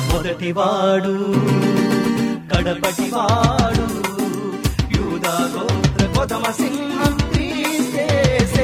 మొదటివాడు కడపటివాడు యూదా గోత్ర కొదమ సింహం క్రీస్తేసే.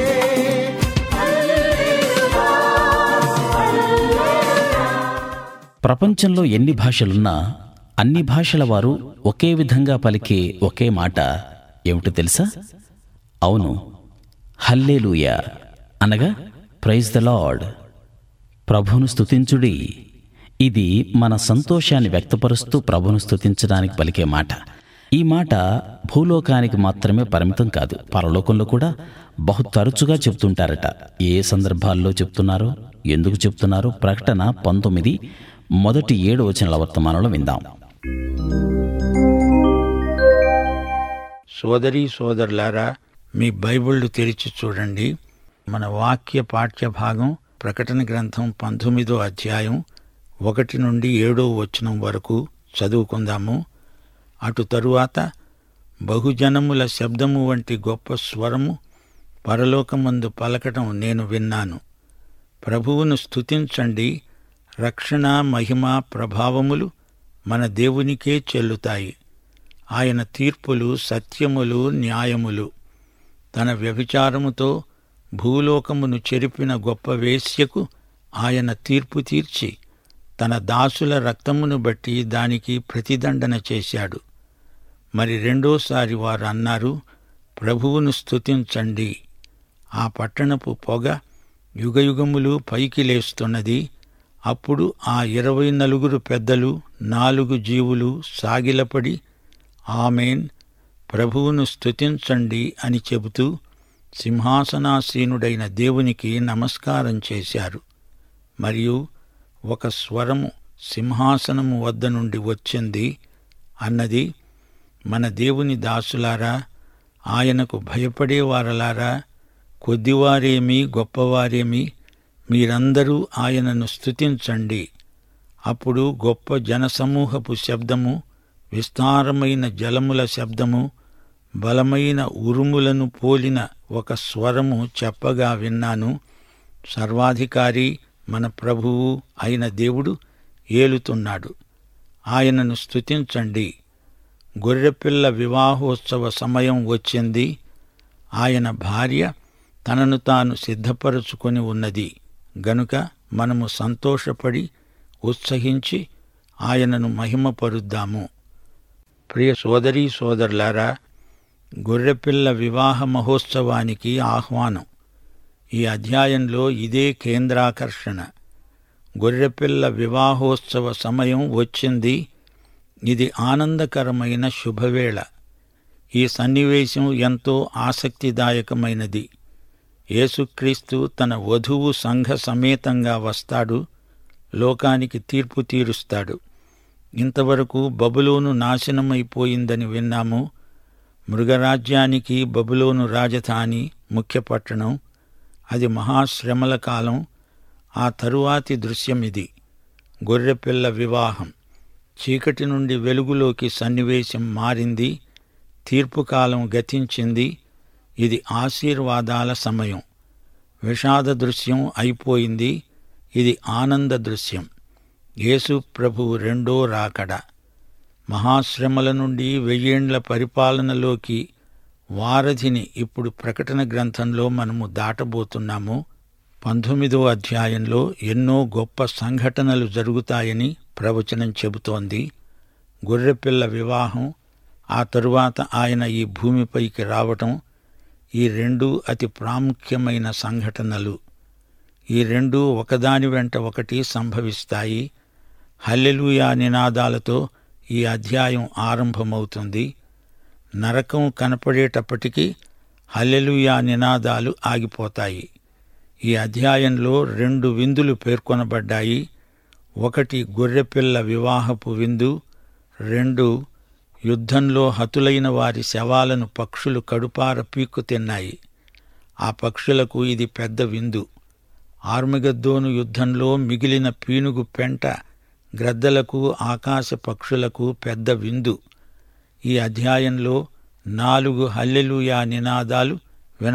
ప్రపంచంలో ఎన్ని భాషలున్నా అన్ని భాషల వారు ఒకే విధంగా పలికే ఒకే మాట ఏమిటో తెలుసా అవును హల్లేలూయా అనగా ప్రైజ్ ద లార్డ్ ప్రభువును స్తుతించుడి ఇది మన సంతోషాన్ని వ్యక్తపరుస్తూ ప్రభువును స్తుతించడానికి పలికే మాట ఈ మాట భూలోకానికి మాత్రమే పరిమితం కాదు పరలోకంలో కూడా బహు తరచుగా చెప్తుంటారట ఏ సందర్భాల్లో చెప్తున్నారో ఎందుకు చెప్తున్నారో ప్రకటన పంతొమ్మిది మొదటి ఏడు వచనాల వర్తమానంలో విందాం సోదరీ సోదరులారా మీ బైబిళ్ళు తెరిచి చూడండి మన వాక్య పాఠ్య భాగం ప్రకటన గ్రంథం పంతొమ్మిదో అధ్యాయం ఒకటి నుండి ఏడో వచనం వరకు చదువుకుందాము అటు తరువాత బహుజనముల శబ్దము వంటి గొప్ప స్వరము పరలోకమందు పలకటం నేను విన్నాను ప్రభువును స్తుతించండి రక్షణ మహిమ ప్రభావములు మన దేవునికే చెల్లుతాయి ఆయన తీర్పులు సత్యములు న్యాయములు తన వ్యభిచారముతో భూలోకమును చెరిపిన గొప్ప వేశ్యకు ఆయన తీర్పు తీర్చి తన దాసుల రక్తమును బట్టి దానికి ప్రతిదండన చేశాడు మరి రెండోసారి వారు అన్నారు ప్రభువును స్తుతించండి ఆ పట్టణపు పొగ యుగయుగములు పైకి లేస్తున్నది అప్పుడు ఆ ఇరవై నలుగురు పెద్దలు నాలుగు జీవులు సాగిలపడి ఆమెన్ ప్రభువును స్తుతించండి అని చెబుతూ సింహాసనాసీనుడైన దేవునికి నమస్కారం చేశారు మరియు ఒక స్వరము సింహాసనము వద్ద నుండి వచ్చింది అన్నది మన దేవుని దాసులారా ఆయనకు భయపడేవారలారా కొద్దివారేమి గొప్పవారేమి మీరందరూ ఆయనను స్తుతించండి అప్పుడు గొప్ప జనసమూహపు శబ్దము విస్తారమైన జలముల శబ్దము బలమైన ఉరుములను పోలిన ఒక స్వరము చెప్పగా విన్నాను సర్వాధికారి మన ప్రభువు అయిన దేవుడు ఏలుతున్నాడు ఆయనను స్తుతించండి గొర్రెపిల్ల వివాహోత్సవ సమయం వచ్చింది ఆయన భార్య తనను తాను సిద్ధపరచుకొని ఉన్నది గనుక మనము సంతోషపడి ఉత్సహించి ఆయనను మహిమపరుద్దాము ప్రియ సోదరీ సోదరులారా గొర్రెపిల్ల వివాహ మహోత్సవానికి ఆహ్వానం ఈ అధ్యాయంలో ఇదే కేంద్రాకర్షణ గొర్రెపిల్ల వివాహోత్సవ సమయం వచ్చింది ఇది ఆనందకరమైన శుభవేళ ఈ సన్నివేశం ఎంతో ఆసక్తిదాయకమైనది యేసుక్రీస్తు తన వధువు సంఘ సమేతంగా వస్తాడు లోకానికి తీర్పు తీరుస్తాడు ఇంతవరకు బబులోను నాశనమైపోయిందని విన్నాము మృగరాజ్యానికి బబులోను రాజధాని ముఖ్య పట్టణం అది మహాశ్రమల కాలం ఆ తరువాతి దృశ్యమిది గొర్రెపిల్ల వివాహం చీకటి నుండి వెలుగులోకి సన్నివేశం మారింది తీర్పు కాలం గతించింది ఇది ఆశీర్వాదాల సమయం విషాద దృశ్యం అయిపోయింది ఇది ఆనంద దృశ్యం యేసు ప్రభువు రెండో రాకడ మహాశ్రమల నుండి వెయ్యేండ్ల పరిపాలనలోకి వారధిని ఇప్పుడు ప్రకటన గ్రంథంలో మనము దాటబోతున్నాము పంతొమ్మిదో అధ్యాయంలో ఎన్నో గొప్ప సంఘటనలు జరుగుతాయని ప్రవచనం చెబుతోంది గొర్రెపిల్ల వివాహం ఆ తరువాత ఆయన ఈ భూమిపైకి రావటం ఈ రెండు అతి ప్రాముఖ్యమైన సంఘటనలు ఈ రెండు ఒకదాని వెంట ఒకటి సంభవిస్తాయి హల్లెలూయా నినాదాలతో ఈ అధ్యాయం ఆరంభమవుతుంది నరకం కనపడేటప్పటికీ హల్లెలూయా నినాదాలు ఆగిపోతాయి ఈ అధ్యాయంలో రెండు విందులు పేర్కొనబడ్డాయి ఒకటి గొర్రెపిల్ల వివాహపు విందు రెండు యుద్ధంలో హతులైన వారి శవాలను పక్షులు కడుపార పీక్కు తిన్నాయి ఆ పక్షులకు ఇది పెద్ద విందు ఆర్మగద్దోను యుద్ధంలో మిగిలిన పీనుగు పెంట గ్రద్దలకు ఆకాశ పక్షులకు పెద్ద విందు ఈ అధ్యాయంలో నాలుగు హల్లెలూయా నినాదాలు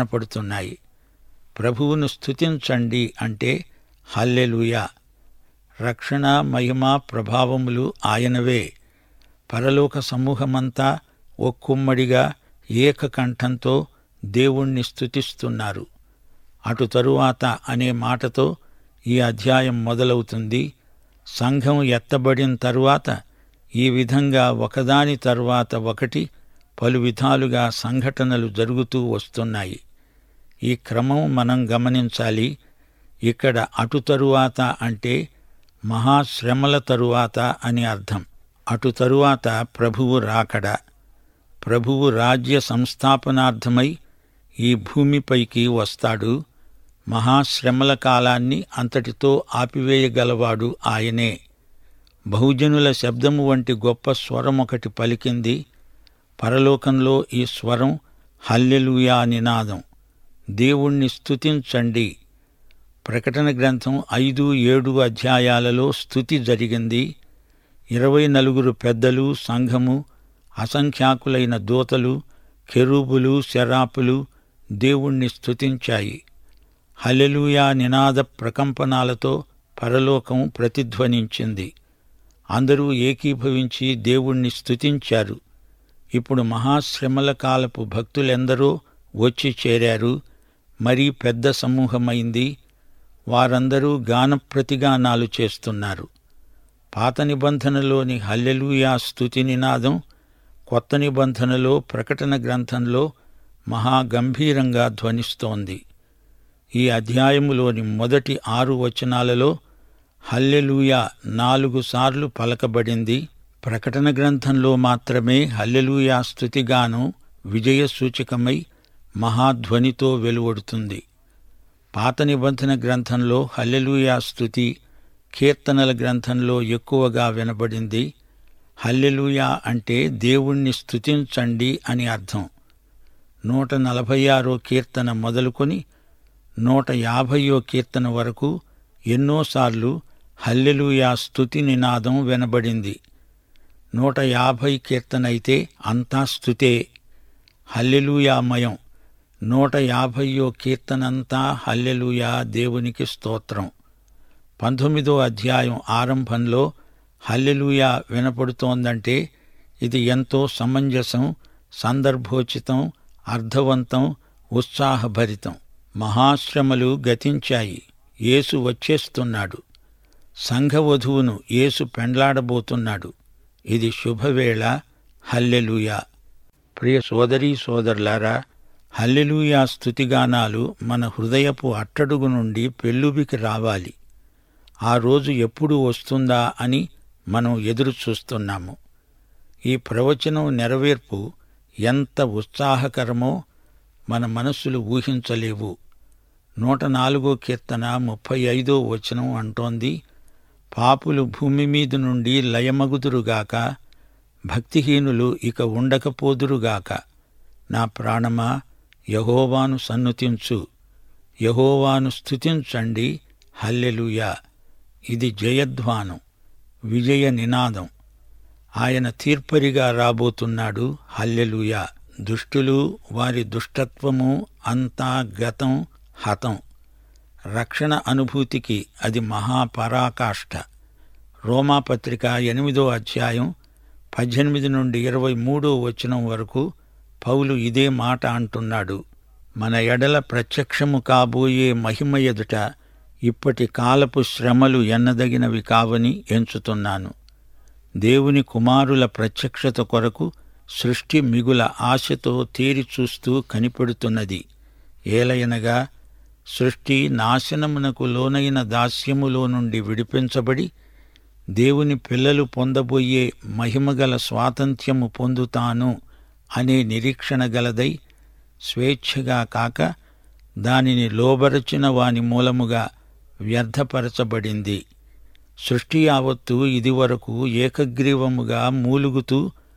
వినపడుతున్నాయి ప్రభువును స్తుతించండి అంటే హల్లెలూయా రక్షణ మహిమ ప్రభావములు ఆయనవే పరలోక సమూహమంతా ఒక్కుమ్మడిగా ఏకకంఠంతో దేవుణ్ణి స్తుతిస్తున్నారు అటు తరువాత అనే మాటతో ఈ అధ్యాయం మొదలవుతుంది సంఘం ఎత్తబడిన తరువాత ఈ విధంగా ఒకదాని తరువాత ఒకటి పలు విధాలుగా సంఘటనలు జరుగుతూ వస్తున్నాయి ఈ క్రమం మనం గమనించాలి ఇక్కడ అటు తరువాత అంటే మహాశ్రమల తరువాత అని అర్థం అటు తరువాత ప్రభువు రాకడ ప్రభువు రాజ్య సంస్థాపనార్థమై ఈ భూమిపైకి వస్తాడు మహాశ్రమల కాలాన్ని అంతటితో ఆపివేయగలవాడు ఆయనే బహుజనుల శబ్దము వంటి గొప్ప స్వరం ఒకటి పలికింది పరలోకంలో ఈ స్వరం హల్లెలూయా నినాదం దేవుణ్ణి స్తుతించండి ప్రకటన గ్రంథం ఐదు ఏడు అధ్యాయాలలో స్తుతి జరిగింది ఇరవై నలుగురు పెద్దలు సంఘము అసంఖ్యాకులైన దూతలు కెరూబులు శరాపులు దేవుణ్ణి స్తుతించాయి హలెలూయా నినాద ప్రకంపనాలతో పరలోకం ప్రతిధ్వనించింది అందరూ ఏకీభవించి దేవుణ్ణి స్తుతించారు ఇప్పుడు మహాశ్రమల కాలపు భక్తులెందరో వచ్చి చేరారు మరీ పెద్ద సమూహమైంది వారందరూ గాన ప్రతిగానాలు చేస్తున్నారు పాత నిబంధనలోని హల్లెలూయా స్తుతి నినాదం కొత్త నిబంధనలో ప్రకటన గ్రంథంలో మహాగంభీరంగా ధ్వనిస్తోంది ఈ అధ్యాయములోని మొదటి ఆరు వచనాలలో హల్లెలూయా నాలుగు సార్లు పలకబడింది ప్రకటన గ్రంథంలో మాత్రమే హల్లెలూయా స్తుతిగానం విజయ సూచకమై మహాధ్వనితో వెలువడుతుంది పాత నిబంధన గ్రంథంలో హల్లెలూయా స్తుతి కీర్తనల గ్రంథంలో ఎక్కువగా వినబడింది హల్లెలూయా అంటే దేవుణ్ణి స్తుతించండి అని అర్థం నూట నలభై ఆరో కీర్తన మొదలుకొని నూట యాభయో కీర్తన వరకు ఎన్నోసార్లు హల్లెలూయా స్తుతి నినాదం వినబడింది నూట యాభై కీర్తన అయితే అంతా స్తుతే హల్లెలూయామయం నూట యాభయో కీర్తనంతా హల్లెలూయా దేవునికి స్తోత్రం పంతొమ్మిదో అధ్యాయం ఆరంభంలో హల్లెలూయా వినపడుతోందంటే ఇది ఎంతో సమంజసం సందర్భోచితం అర్థవంతం ఉత్సాహభరితం మహాశ్రమలు గతించాయి యేసు వచ్చేస్తున్నాడు సంఘవధువును యేసు పెండ్లాడబోతున్నాడు ఇది శుభవేళ హల్లెలూయా ప్రియ సోదరీ సోదరులారా హల్లెలూయా స్తుతిగానాలు మన హృదయపు అట్టడుగు నుండి పెళ్ళుబికి రావాలి ఆ రోజు ఎప్పుడు వస్తుందా అని మనం ఎదురు చూస్తున్నాము ఈ ప్రవచనం నెరవేర్పు ఎంత ఉత్సాహకరమో మన మనస్సులు ఊహించలేవు నూట నాలుగో కీర్తన ముప్పై ఐదో వచనం అంటోంది పాపులు భూమి మీద నుండి లయమగుదురుగాక భక్తిహీనులు ఇక ఉండకపోదురుగాక నా ప్రాణమా యహోవాను సన్నుతించు యహోవాను స్తుతించండి హల్లెలూయా ఇది జయధ్వానం విజయ నినాదం ఆయన తీర్పరిగా రాబోతున్నాడు హల్లెలూయా దుష్టులు వారి దుష్టత్వము అంతా గతం హతం రక్షణ అనుభూతికి అది మహాపరాకాష్ఠ రోమాపత్రిక ఎనిమిదో అధ్యాయం పద్దెనిమిది నుండి ఇరవై మూడో వచనం వరకు పౌలు ఇదే మాట అంటున్నాడు మన ఎడల ప్రత్యక్షము కాబోయే మహిమ ఎదుట ఇప్పటి కాలపు శ్రమలు ఎన్నదగినవి కావని ఎంచుతున్నాను దేవుని కుమారుల ప్రత్యక్షత కొరకు సృష్టి మిగుల ఆశతో తేరి చూస్తూ కనిపెడుతున్నది ఏలయనగా సృష్టి నాశనమునకు లోనైన దాస్యములో నుండి విడిపించబడి దేవుని పిల్లలు పొందబోయే మహిమగల స్వాతంత్ర్యము పొందుతాను అనే నిరీక్షణ గలదై స్వేచ్ఛగా కాక దానిని లోబరచిన వాని మూలముగా వ్యర్థపరచబడింది సృష్టి యావత్తు ఇదివరకు ఏకగ్రీవముగా మూలుగుతూ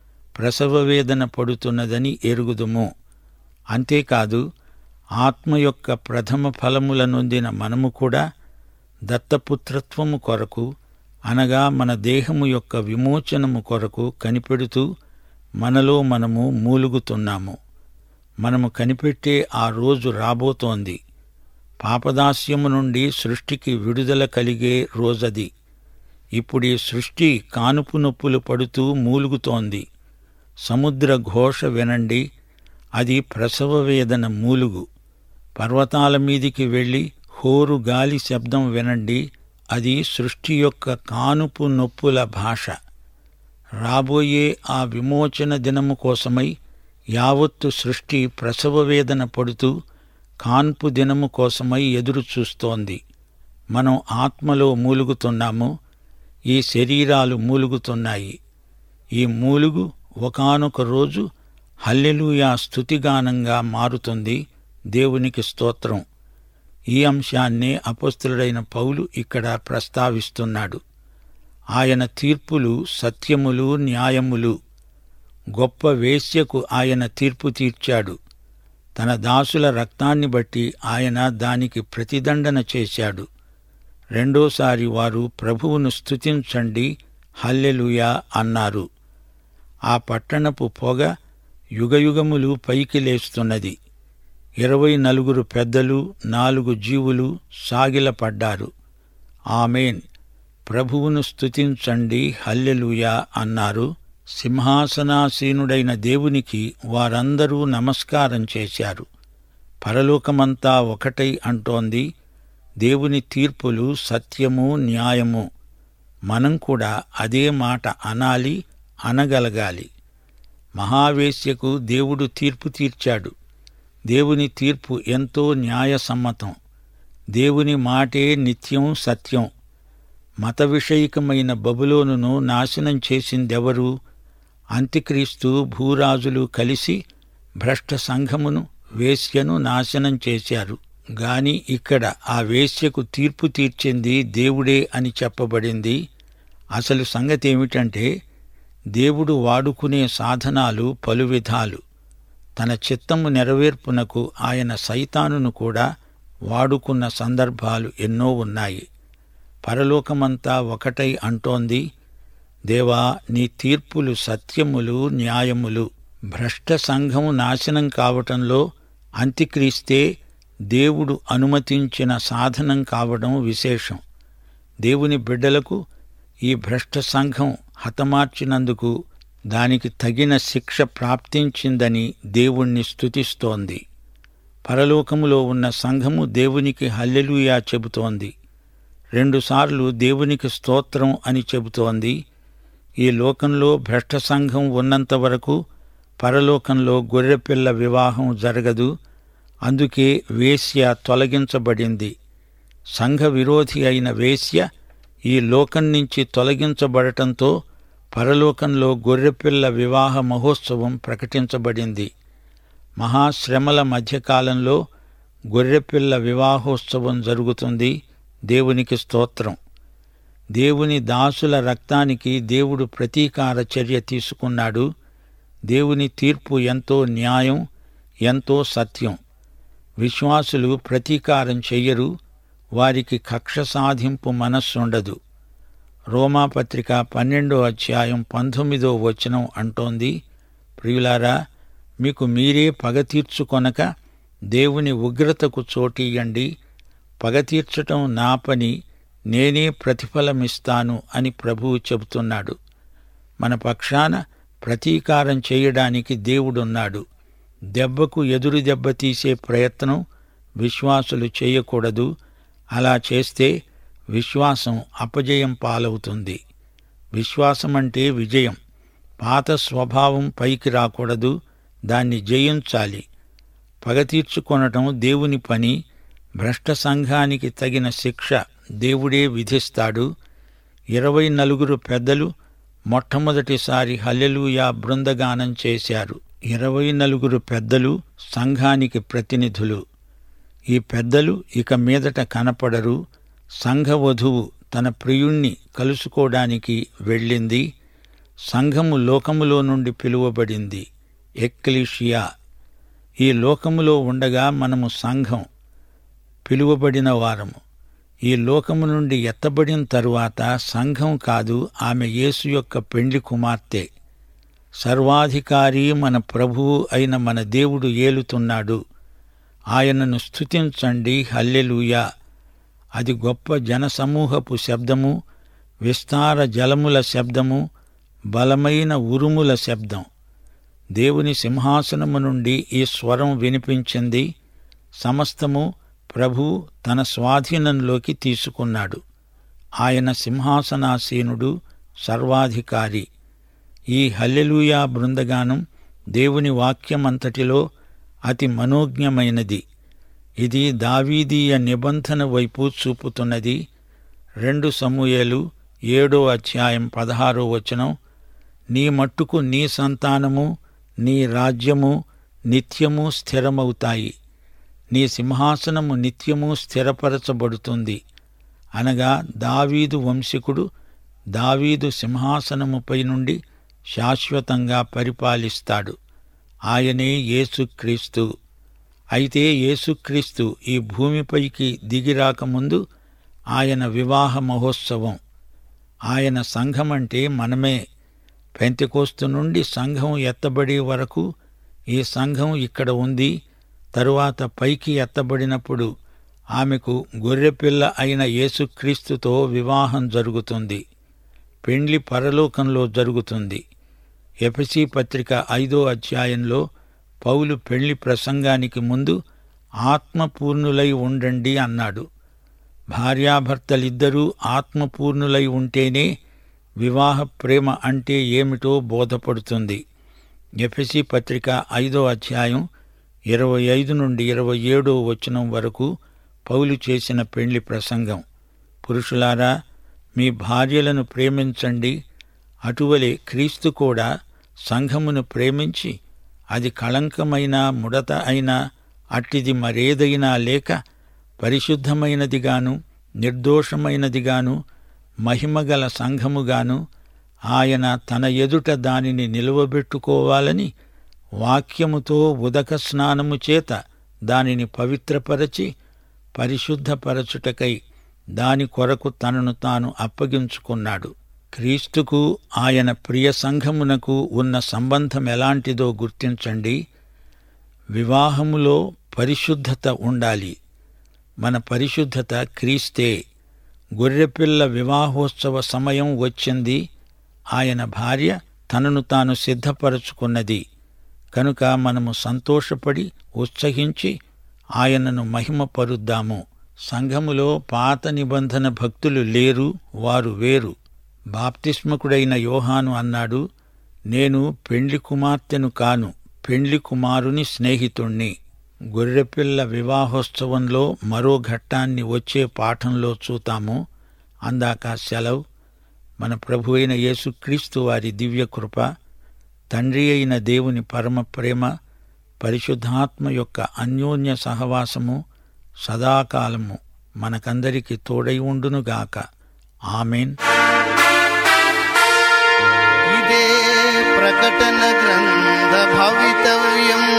ప్రసవ వేదన పడుతున్నదని ఎరుగుదుము అంతేకాదు ఆత్మ యొక్క ప్రథమ ఫలముల నొందిన మనము కూడా దత్తపుత్రత్వము కొరకు అనగా మన దేహము యొక్క విమోచనము కొరకు కనిపెడుతూ మనలో మనము మూలుగుతున్నాము మనము కనిపెట్టే ఆ రోజు రాబోతోంది పాపదాస్యము నుండి సృష్టికి విడుదల కలిగే రోజది ఇప్పుడీ సృష్టి కానుపు నొప్పులు పడుతూ మూలుగుతోంది సముద్ర ఘోష వినండి అది ప్రసవ వేదన మూలుగు పర్వతాల మీదికి వెళ్ళి హోరు గాలి శబ్దం వినండి అది సృష్టి యొక్క కానుపు నొప్పుల భాష రాబోయే ఆ విమోచన దినము కోసమై యావత్తు సృష్టి ప్రసవ వేదన పడుతూ కాన్పు దినము కోసమై ఎదురు చూస్తోంది మనం ఆత్మలో మూలుగుతున్నాము ఈ శరీరాలు మూలుగుతున్నాయి ఈ మూలుగు ఒకానొక రోజు హల్లెలూయా స్తుతిగానంగా మారుతుంది దేవునికి స్తోత్రం ఈ అంశాన్నే అపస్తులుడైన పౌలు ఇక్కడ ప్రస్తావిస్తున్నాడు ఆయన తీర్పులు సత్యములు న్యాయములు గొప్ప వేశ్యకు ఆయన తీర్పు తీర్చాడు తన దాసుల రక్తాన్ని బట్టి ఆయన దానికి ప్రతిదండన చేశాడు రెండోసారి వారు ప్రభువును స్తుతించండి హల్లెలూయా అన్నారు ఆ పట్టణపు పొగ యుగయుగములు పైకి లేస్తున్నది ఇరవై నలుగురు పెద్దలు నాలుగు జీవులు సాగిలపడ్డారు ఆమెన్ ప్రభువును స్తుతించండి హల్లెలూయా అన్నారు సింహాసనాసీనుడైన దేవునికి వారందరూ నమస్కారం చేశారు పరలోకమంతా ఒకటై అంటోంది దేవుని తీర్పులు సత్యము న్యాయము మనం కూడా అదే మాట అనాలి అనగలగాలి మహావేశ్యకు దేవుడు తీర్పు తీర్చాడు దేవుని తీర్పు ఎంతో న్యాయసమ్మతం దేవుని మాటే నిత్యం సత్యం మత విషయికమైన బబులోనును నాశనం చేసిందెవరు అంత్యక్రీస్తు భూరాజులు కలిసి భ్రష్ట సంఘమును వేశ్యను నాశనం చేశారు గాని ఇక్కడ ఆ వేశ్యకు తీర్పు తీర్చింది దేవుడే అని చెప్పబడింది అసలు సంగతి ఏమిటంటే దేవుడు వాడుకునే సాధనాలు పలు విధాలు తన చిత్తము నెరవేర్పునకు ఆయన సైతానును కూడా వాడుకున్న సందర్భాలు ఎన్నో ఉన్నాయి పరలోకమంతా ఒకటై అంటోంది దేవా నీ తీర్పులు సత్యములు న్యాయములు భ్రష్ట సంఘము నాశనం కావటంలో అంత్యక్రీస్తే దేవుడు అనుమతించిన సాధనం కావడం విశేషం దేవుని బిడ్డలకు ఈ భ్రష్ట సంఘం హతమార్చినందుకు దానికి తగిన శిక్ష ప్రాప్తించిందని దేవుణ్ణి స్తుతిస్తోంది పరలోకములో ఉన్న సంఘము దేవునికి హల్లెలూయా చెబుతోంది రెండుసార్లు దేవునికి స్తోత్రం అని చెబుతోంది ఈ లోకంలో భ్రష్ట సంఘం ఉన్నంత వరకు పరలోకంలో గొర్రెపిల్ల వివాహం జరగదు అందుకే వేశ్య తొలగించబడింది సంఘ విరోధి అయిన వేశ్య ఈ లోకం నుంచి తొలగించబడటంతో పరలోకంలో గొర్రెపిల్ల వివాహ మహోత్సవం ప్రకటించబడింది మహాశ్రమల మధ్యకాలంలో గొర్రెపిల్ల వివాహోత్సవం జరుగుతుంది దేవునికి స్తోత్రం దేవుని దాసుల రక్తానికి దేవుడు ప్రతీకార చర్య తీసుకున్నాడు దేవుని తీర్పు ఎంతో న్యాయం ఎంతో సత్యం విశ్వాసులు ప్రతీకారం చెయ్యరు వారికి కక్ష సాధింపు మనస్సుండదు రోమాపత్రిక పన్నెండో అధ్యాయం పంతొమ్మిదో వచనం అంటోంది ప్రియులారా మీకు మీరే పగ తీర్చుకొనక దేవుని ఉగ్రతకు చోటీయండి పగ తీర్చటం నా పని నేనే ప్రతిఫలమిస్తాను అని ప్రభువు చెబుతున్నాడు మన పక్షాన ప్రతీకారం చేయడానికి దేవుడున్నాడు దెబ్బకు ఎదురు దెబ్బ తీసే ప్రయత్నం విశ్వాసులు చేయకూడదు అలా చేస్తే విశ్వాసం అపజయం పాలవుతుంది విశ్వాసమంటే విజయం పాత స్వభావం పైకి రాకూడదు దాన్ని జయించాలి పగ తీర్చుకొనటం దేవుని పని భ్రష్ట సంఘానికి తగిన శిక్ష దేవుడే విధిస్తాడు ఇరవై నలుగురు పెద్దలు మొట్టమొదటిసారి హల్లెలూయా బృందగానం చేశారు ఇరవై నలుగురు పెద్దలు సంఘానికి ప్రతినిధులు ఈ పెద్దలు ఇక మీదట కనపడరు సంఘ వధువు తన ప్రియుణ్ణి కలుసుకోవడానికి వెళ్ళింది సంఘము లోకములో నుండి పిలువబడింది ఎక్లిషియా ఈ లోకములో ఉండగా మనము సంఘం పిలువబడిన వారము ఈ లోకము నుండి ఎత్తబడిన తరువాత సంఘం కాదు ఆమె యేసు యొక్క పెండ్లి కుమార్తె సర్వాధికారి మన ప్రభువు అయిన మన దేవుడు ఏలుతున్నాడు ఆయనను స్తుతించండి హల్లెలూయా అది గొప్ప జనసమూహపు శబ్దము విస్తార జలముల శబ్దము బలమైన ఉరుముల శబ్దం దేవుని సింహాసనము నుండి ఈ స్వరం వినిపించింది సమస్తము ప్రభు తన స్వాధీనంలోకి తీసుకున్నాడు ఆయన సింహాసనాసీనుడు సర్వాధికారి ఈ హల్లెలూయా బృందగానం దేవుని వాక్యమంతటిలో అతి మనోజ్ఞమైనది ఇది దావీదీయ నిబంధన వైపు చూపుతున్నది రెండు సమూయేలు ఏడో అధ్యాయం పదహారో వచనం నీ మట్టుకు నీ సంతానము నీ రాజ్యము నిత్యము స్థిరమవుతాయి నీ సింహాసనము నిత్యము స్థిరపరచబడుతుంది అనగా దావీదు వంశీకుడు దావీదు సింహాసనముపై నుండి శాశ్వతంగా పరిపాలిస్తాడు ఆయనే యేసుక్రీస్తు అయితే యేసుక్రీస్తు ఈ భూమిపైకి దిగిరాకముందు ఆయన వివాహ మహోత్సవం ఆయన సంఘమంటే మనమే పెంతెకోస్తు నుండి సంఘం ఎత్తబడే వరకు ఈ సంఘం ఇక్కడ ఉంది తరువాత పైకి ఎత్తబడినప్పుడు ఆమెకు గొర్రెపిల్ల అయిన యేసుక్రీస్తుతో వివాహం జరుగుతుంది పెండ్లి పరలోకంలో జరుగుతుంది ఎఫసి పత్రిక ఐదో అధ్యాయంలో పౌలు పెళ్లి ప్రసంగానికి ముందు ఆత్మపూర్ణులై ఉండండి అన్నాడు భార్యాభర్తలిద్దరూ ఆత్మపూర్ణులై ఉంటేనే వివాహ ప్రేమ అంటే ఏమిటో బోధపడుతుంది ఎఫెసి పత్రిక ఐదో అధ్యాయం ఇరవై ఐదు నుండి ఇరవై ఏడో వచనం వరకు పౌలు చేసిన పెళ్లి ప్రసంగం పురుషులారా మీ భార్యలను ప్రేమించండి అటువలే క్రీస్తు కూడా సంఘమును ప్రేమించి అది కళంకమైన ముడత అయినా అట్టిది మరేదైనా లేక పరిశుద్ధమైనదిగాను నిర్దోషమైనదిగాను మహిమగల సంఘముగాను ఆయన తన ఎదుట దానిని నిలువబెట్టుకోవాలని వాక్యముతో ఉదక స్నానము చేత దానిని పవిత్రపరచి పరిశుద్ధపరచుటకై దాని కొరకు తనను తాను అప్పగించుకున్నాడు క్రీస్తుకు ఆయన ప్రియ సంఘమునకు ఉన్న సంబంధం ఎలాంటిదో గుర్తించండి వివాహములో పరిశుద్ధత ఉండాలి మన పరిశుద్ధత క్రీస్తే గొర్రెపిల్ల వివాహోత్సవ సమయం వచ్చింది ఆయన భార్య తనను తాను సిద్ధపరచుకున్నది కనుక మనము సంతోషపడి ఉత్సహించి ఆయనను మహిమపరుద్దాము సంఘములో పాత నిబంధన భక్తులు లేరు వారు వేరు బాప్తిస్మకుడైన యోహాను అన్నాడు నేను పెండ్లి కుమార్తెను కాను పెండ్లి కుమారుని స్నేహితుణ్ణి గొర్రెపిల్ల వివాహోత్సవంలో మరో ఘట్టాన్ని వచ్చే పాఠంలో చూతాము అందాక సెలవు మన ప్రభు అయిన యేసుక్రీస్తు వారి దివ్య కృప తండ్రి అయిన దేవుని పరమ ప్రేమ పరిశుద్ధాత్మ యొక్క అన్యోన్య సహవాసము సదాకాలము మనకందరికి తోడై ఉండునుగాక ఆమెన్ ఇదే ప్రకటన గ్రంథ భవితవ్యం